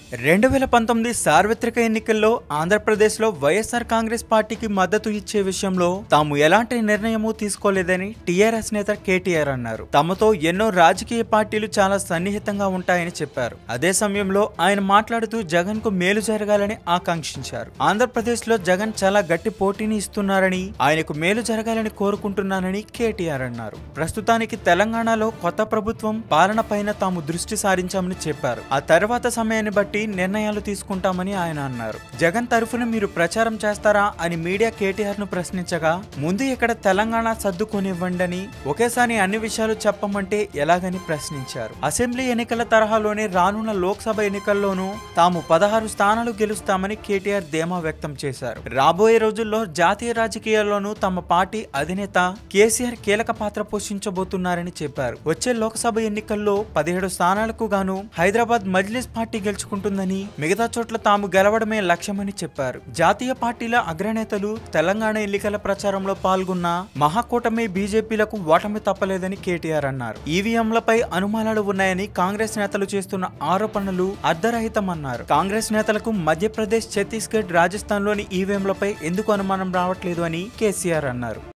రెండు వేల పంతొమ్మిది సార్వత్రిక ఎన్నికల్లో ఆంధ్రప్రదేశ్లో వైఎస్ఆర్ కాంగ్రెస్ పార్టీకి మద్దతు ఇచ్చే విషయంలో తాము ఎలాంటి నిర్ణయమూ తీసుకోలేదని టీఆర్ఎస్ నేత కేటీఆర్ అన్నారు తమతో ఎన్నో రాజకీయ పార్టీలు చాలా సన్నిహితంగా ఉంటాయని చెప్పారు అదే సమయంలో ఆయన మాట్లాడుతూ జగన్ కు మేలు జరగాలని ఆకాంక్షించారు ఆంధ్రప్రదేశ్ లో జగన్ చాలా గట్టి పోటీని ఇస్తున్నారని ఆయనకు మేలు జరగాలని కోరుకుంటున్నానని కేటీఆర్ అన్నారు ప్రస్తుతానికి తెలంగాణలో కొత్త ప్రభుత్వం పాలన పైన తాము దృష్టి సారించామని చెప్పారు ఆ తర్వాత సమయాన్ని బట్టి నిర్ణయాలు తీసుకుంటామని ఆయన అన్నారు జగన్ తరఫున మీరు ప్రచారం చేస్తారా అని మీడియా కేటీఆర్ ను ప్రశ్నించగా ముందు ఇక్కడ తెలంగాణ సర్దుకొనివ్వండని ఒకేసారి అన్ని విషయాలు చెప్పమంటే ఎలాగని ప్రశ్నించారు అసెంబ్లీ ఎన్నికల తరహాలోనే రానున్న లోక్సభ ఎన్నికల్లోనూ తాము పదహారు స్థానాలు గెలుస్తామని కేటీఆర్ ధీమా వ్యక్తం చేశారు రాబోయే రోజుల్లో జాతీయ రాజకీయాల్లోనూ తమ పార్టీ అధినేత కేసీఆర్ కీలక పాత్ర పోషించబోతున్నారని చెప్పారు వచ్చే లోక్సభ ఎన్నికల్లో పదిహేడు స్థానాలకు గాను హైదరాబాద్ మజ్లిస్ పార్టీ గెలుచుకుంటుందని మిగతా చోట్ల తాము గెలవడమే లక్ష్యమని చెప్పారు జాతీయ పార్టీల అగ్రనేతలు తెలంగాణ ఎన్నికల ప్రచారంలో పాల్గొన్న మహాకూటమి బీజేపీలకు ఓటమి తప్పలేదని కేటీఆర్ అన్నారు ఈవీఎంలపై అనుమానాలు ఉన్నాయని కాంగ్రెస్ నేతలు చేస్తున్న ఆరోపణలు అర్ధరహితమన్నారు కాంగ్రెస్ నేతలకు మధ్యప్రదేశ్ ఛత్తీస్గఢ్ రాజస్థాన్లోని ఈవీఎంలపై ఎందుకు అనుమానం రావట్లేదు అని కేసీఆర్ అన్నారు